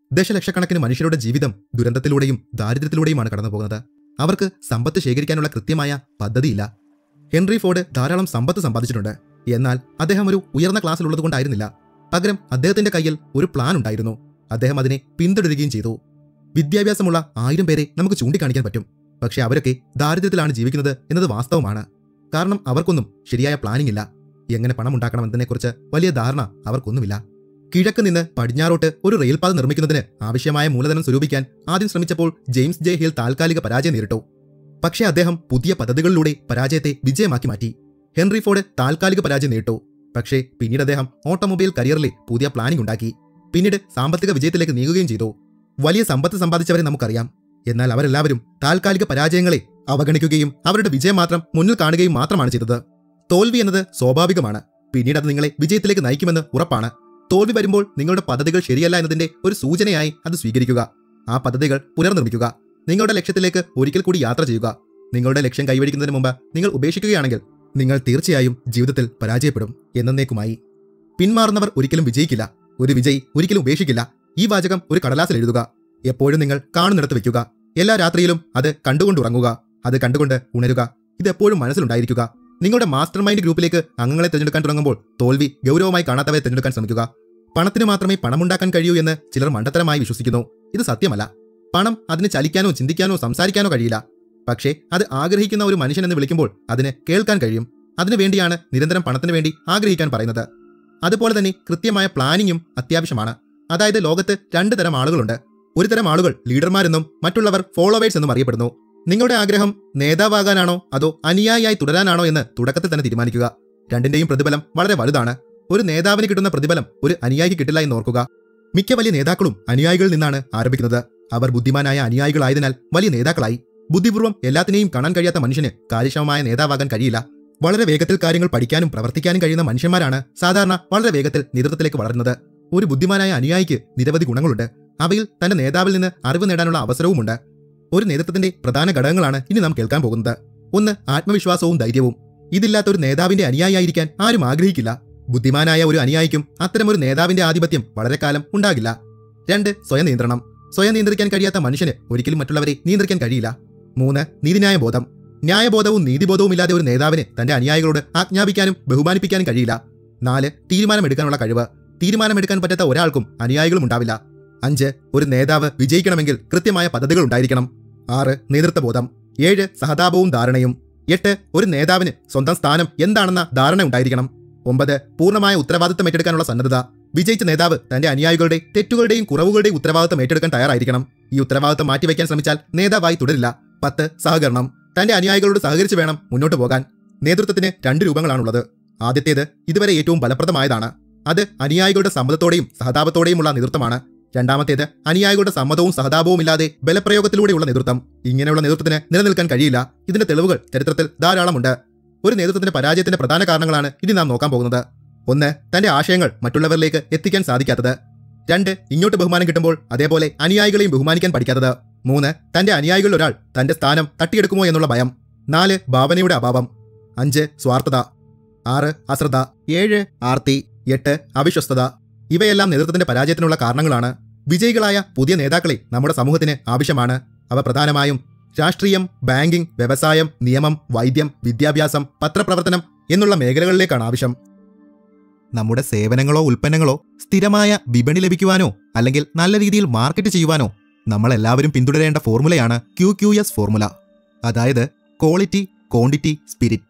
ദശലക്ഷക്കണക്കിന് മനുഷ്യരുടെ ജീവിതം ദുരന്തത്തിലൂടെയും ദാരിദ്ര്യത്തിലൂടെയുമാണ് കടന്നു പോകുന്നത് അവർക്ക് സമ്പത്ത് ശേഖരിക്കാനുള്ള കൃത്യമായ പദ്ധതിയില്ല ഹെൻറി ഫോർഡ് ധാരാളം സമ്പത്ത് സമ്പാദിച്ചിട്ടുണ്ട് എന്നാൽ അദ്ദേഹം ഒരു ഉയർന്ന ക്ലാസ്സിലുള്ളതുകൊണ്ടായിരുന്നില്ല പകരം അദ്ദേഹത്തിന്റെ കയ്യിൽ ഒരു പ്ലാൻ ഉണ്ടായിരുന്നു അദ്ദേഹം അതിനെ പിന്തുടരുകയും ചെയ്തു വിദ്യാഭ്യാസമുള്ള ആയിരം പേരെ നമുക്ക് ചൂണ്ടിക്കാണിക്കാൻ പറ്റും പക്ഷേ അവരൊക്കെ ദാരിദ്ര്യത്തിലാണ് ജീവിക്കുന്നത് എന്നത് വാസ്തവമാണ് കാരണം അവർക്കൊന്നും ശരിയായ പ്ലാനിംഗ് ഇല്ല എങ്ങനെ പണം ഉണ്ടാക്കണമെന്നതിനെക്കുറിച്ച് വലിയ ധാരണ അവർക്കൊന്നുമില്ല കിഴക്ക് നിന്ന് പടിഞ്ഞാറോട്ട് ഒരു റെയിൽപാത നിർമ്മിക്കുന്നതിന് ആവശ്യമായ മൂലധനം സ്വരൂപിക്കാൻ ആദ്യം ശ്രമിച്ചപ്പോൾ ജെയിംസ് ജെ ഹിൽ താൽക്കാലിക പരാജയം നേരിട്ടു പക്ഷേ അദ്ദേഹം പുതിയ പദ്ധതികളിലൂടെ പരാജയത്തെ വിജയമാക്കി മാറ്റി ഹെൻറി ഫോർഡ് താൽക്കാലിക പരാജയം നേരിട്ടു പക്ഷേ പിന്നീട് അദ്ദേഹം ഓട്ടോമൊബൈൽ കരിയറിലെ പുതിയ പ്ലാനിംഗ് ഉണ്ടാക്കി പിന്നീട് സാമ്പത്തിക വിജയത്തിലേക്ക് നീങ്ങുകയും ചെയ്തു വലിയ സമ്പത്ത് സമ്പാദിച്ചവരെ നമുക്കറിയാം എന്നാൽ അവരെല്ലാവരും താൽക്കാലിക പരാജയങ്ങളെ അവഗണിക്കുകയും അവരുടെ വിജയം മാത്രം മുന്നിൽ കാണുകയും മാത്രമാണ് ചെയ്തത് തോൽവി എന്നത് സ്വാഭാവികമാണ് പിന്നീട് അത് നിങ്ങളെ വിജയത്തിലേക്ക് നയിക്കുമെന്ന് ഉറപ്പാണ് തോൽവി വരുമ്പോൾ നിങ്ങളുടെ പദ്ധതികൾ ശരിയല്ല എന്നതിന്റെ ഒരു സൂചനയായി അത് സ്വീകരിക്കുക ആ പദ്ധതികൾ പുനർനിർമ്മിക്കുക നിങ്ങളുടെ ലക്ഷ്യത്തിലേക്ക് ഒരിക്കൽ കൂടി യാത്ര ചെയ്യുക നിങ്ങളുടെ ലക്ഷ്യം കൈവരിക്കുന്നതിന് മുമ്പ് നിങ്ങൾ ഉപേക്ഷിക്കുകയാണെങ്കിൽ നിങ്ങൾ തീർച്ചയായും ജീവിതത്തിൽ പരാജയപ്പെടും എന്നേക്കുമായി പിന്മാറുന്നവർ ഒരിക്കലും വിജയിക്കില്ല ഒരു വിജയി ഒരിക്കലും ഉപേക്ഷിക്കില്ല ഈ വാചകം ഒരു കടലാസിൽ എഴുതുക എപ്പോഴും നിങ്ങൾ കാണുന്നിടത്ത് വെക്കുക എല്ലാ രാത്രിയിലും അത് കണ്ടുകൊണ്ട് ഉറങ്ങുക അത് കണ്ടുകൊണ്ട് ഉണരുക ഇത് എപ്പോഴും മനസ്സിലുണ്ടായിരിക്കുക നിങ്ങളുടെ മാസ്റ്റർ മൈൻഡ് ഗ്രൂപ്പിലേക്ക് അംഗങ്ങളെ തിരഞ്ഞെടുക്കാൻ തുടങ്ങുമ്പോൾ തോൽവി ഗൗരവമായി കാണാത്തവരെ തിരഞ്ഞെടുക്കാൻ ശ്രമിക്കുക പണത്തിന് മാത്രമേ പണമുണ്ടാക്കാൻ കഴിയൂ എന്ന് ചിലർ മണ്ടത്തരമായി വിശ്വസിക്കുന്നു ഇത് സത്യമല്ല പണം അതിന് ചലിക്കാനോ ചിന്തിക്കാനോ സംസാരിക്കാനോ കഴിയില്ല പക്ഷേ അത് ആഗ്രഹിക്കുന്ന ഒരു മനുഷ്യൻ എന്ന് വിളിക്കുമ്പോൾ അതിന് കേൾക്കാൻ കഴിയും അതിനു വേണ്ടിയാണ് നിരന്തരം പണത്തിന് വേണ്ടി ആഗ്രഹിക്കാൻ പറയുന്നത് അതുപോലെ തന്നെ കൃത്യമായ പ്ലാനിങ്ങും അത്യാവശ്യമാണ് അതായത് ലോകത്ത് രണ്ട് തരം ആളുകളുണ്ട് ഒരു തരം ആളുകൾ ലീഡർമാരെന്നും മറ്റുള്ളവർ ഫോളോവേഴ്സ് എന്നും അറിയപ്പെടുന്നു നിങ്ങളുടെ ആഗ്രഹം നേതാവാകാനാണോ അതോ അനുയായിയായി തുടരാനാണോ എന്ന് തുടക്കത്തിൽ തന്നെ തീരുമാനിക്കുക രണ്ടിന്റെയും പ്രതിഫലം വളരെ വലുതാണ് ഒരു നേതാവിന് കിട്ടുന്ന പ്രതിഫലം ഒരു അനുയായിക്ക് കിട്ടില്ല എന്ന് ഓർക്കുക മിക്ക വലിയ നേതാക്കളും അനുയായികളിൽ നിന്നാണ് ആരംഭിക്കുന്നത് അവർ ബുദ്ധിമാനായ അനുയായികളായതിനാൽ വലിയ നേതാക്കളായി ബുദ്ധിപൂർവ്വം എല്ലാത്തിനെയും കാണാൻ കഴിയാത്ത മനുഷ്യന് കാര്യക്ഷമമായ നേതാവാകാൻ കഴിയില്ല വളരെ വേഗത്തിൽ കാര്യങ്ങൾ പഠിക്കാനും പ്രവർത്തിക്കാനും കഴിയുന്ന മനുഷ്യന്മാരാണ് സാധാരണ വളരെ വേഗത്തിൽ നേതൃത്വത്തിലേക്ക് വളരുന്നത് ഒരു ബുദ്ധിമാനായ അനുയായിക്ക് നിരവധി ഗുണങ്ങളുണ്ട് അവയിൽ തന്റെ നേതാവിൽ നിന്ന് അറിവ് നേടാനുള്ള അവസരവുമുണ്ട് ഒരു നേതൃത്വത്തിന്റെ പ്രധാന ഘടകങ്ങളാണ് ഇനി നാം കേൾക്കാൻ പോകുന്നത് ഒന്ന് ആത്മവിശ്വാസവും ധൈര്യവും ഇതില്ലാത്ത ഒരു നേതാവിന്റെ അനുയായിയായിരിക്കാൻ ആരും ആഗ്രഹിക്കില്ല ബുദ്ധിമാനായ ഒരു അനുയായിക്കും അത്തരമൊരു നേതാവിന്റെ ആധിപത്യം വളരെ കാലം ഉണ്ടാകില്ല രണ്ട് സ്വയം നിയന്ത്രണം സ്വയം നിയന്ത്രിക്കാൻ കഴിയാത്ത മനുഷ്യന് ഒരിക്കലും മറ്റുള്ളവരെ നിയന്ത്രിക്കാൻ കഴിയില്ല മൂന്ന് നീതിന്യായ ബോധം ന്യായബോധവും നീതിബോധവും ഇല്ലാതെ ഒരു നേതാവിന് തന്റെ അനുയായികളോട് ആജ്ഞാപിക്കാനും ബഹുമാനിപ്പിക്കാനും കഴിയില്ല നാല് തീരുമാനമെടുക്കാനുള്ള കഴിവ് തീരുമാനമെടുക്കാൻ പറ്റാത്ത ഒരാൾക്കും അനുയായികളും ഉണ്ടാവില്ല അഞ്ച് ഒരു നേതാവ് വിജയിക്കണമെങ്കിൽ കൃത്യമായ പദ്ധതികൾ ഉണ്ടായിരിക്കണം ആറ് നേതൃത്വബോധം ഏഴ് സഹതാപവും ധാരണയും എട്ട് ഒരു നേതാവിന് സ്വന്തം സ്ഥാനം എന്താണെന്ന ധാരണ ഉണ്ടായിരിക്കണം ഒമ്പത് പൂർണ്ണമായ ഉത്തരവാദിത്തം ഏറ്റെടുക്കാനുള്ള സന്നദ്ധത വിജയിച്ച നേതാവ് തന്റെ അനുയായികളുടെ തെറ്റുകളുടെയും കുറവുകളുടെയും ഉത്തരവാദിത്തം ഏറ്റെടുക്കാൻ തയ്യാറായിരിക്കണം ഈ ഉത്തരവാദിത്തം മാറ്റിവെക്കാൻ ശ്രമിച്ചാൽ നേതാവായി തുടരില്ല പത്ത് സഹകരണം തന്റെ അനുയായികളോട് സഹകരിച്ച് വേണം മുന്നോട്ട് പോകാൻ നേതൃത്വത്തിന് രണ്ട് രൂപങ്ങളാണുള്ളത് ആദ്യത്തേത് ഇതുവരെ ഏറ്റവും ഫലപ്രദമായതാണ് അത് അനുയായികളുടെ സമ്മതത്തോടെയും സഹതാപത്തോടെയുമുള്ള നേതൃത്വമാണ് രണ്ടാമത്തേത് അനുയായികളുടെ സമ്മതവും സഹതാപവും ഇല്ലാതെ ബലപ്രയോഗത്തിലൂടെയുള്ള നേതൃത്വം ഇങ്ങനെയുള്ള നേതൃത്വത്തിന് നിലനിൽക്കാൻ കഴിയില്ല ഇതിന്റെ തെളിവുകൾ ചരിത്രത്തിൽ ധാരാളമുണ്ട് ഒരു നേതൃത്വത്തിന്റെ പരാജയത്തിന്റെ പ്രധാന കാരണങ്ങളാണ് ഇനി നാം നോക്കാൻ പോകുന്നത് ഒന്ന് തന്റെ ആശയങ്ങൾ മറ്റുള്ളവരിലേക്ക് എത്തിക്കാൻ സാധിക്കാത്തത് രണ്ട് ഇങ്ങോട്ട് ബഹുമാനം കിട്ടുമ്പോൾ അതേപോലെ അനുയായികളെയും ബഹുമാനിക്കാൻ പഠിക്കാത്തത് മൂന്ന് തന്റെ അനുയായികളിൽ ഒരാൾ തന്റെ സ്ഥാനം തട്ടിയെടുക്കുമോ എന്നുള്ള ഭയം നാല് ഭാവനയുടെ അഭാവം അഞ്ച് സ്വാർത്ഥത ആറ് അശ്രദ്ധ ഏഴ് ആർത്തി എട്ട് അവിശ്വസ്തത ഇവയെല്ലാം നേതൃത്വത്തിന്റെ പരാജയത്തിനുള്ള കാരണങ്ങളാണ് വിജയികളായ പുതിയ നേതാക്കളെ നമ്മുടെ സമൂഹത്തിന് ആവശ്യമാണ് അവ പ്രധാനമായും രാഷ്ട്രീയം ബാങ്കിംഗ് വ്യവസായം നിയമം വൈദ്യം വിദ്യാഭ്യാസം പത്രപ്രവർത്തനം എന്നുള്ള മേഖലകളിലേക്കാണ് ആവശ്യം നമ്മുടെ സേവനങ്ങളോ ഉൽപ്പന്നങ്ങളോ സ്ഥിരമായ വിപണി ലഭിക്കുവാനോ അല്ലെങ്കിൽ നല്ല രീതിയിൽ മാർക്കറ്റ് ചെയ്യുവാനോ നമ്മളെല്ലാവരും പിന്തുടരേണ്ട ഫോർമുലയാണ് ക്യു ക്യു എസ് ഫോർമുല അതായത് ക്വാളിറ്റി ക്വാണ്ടിറ്റി സ്പിരിറ്റ്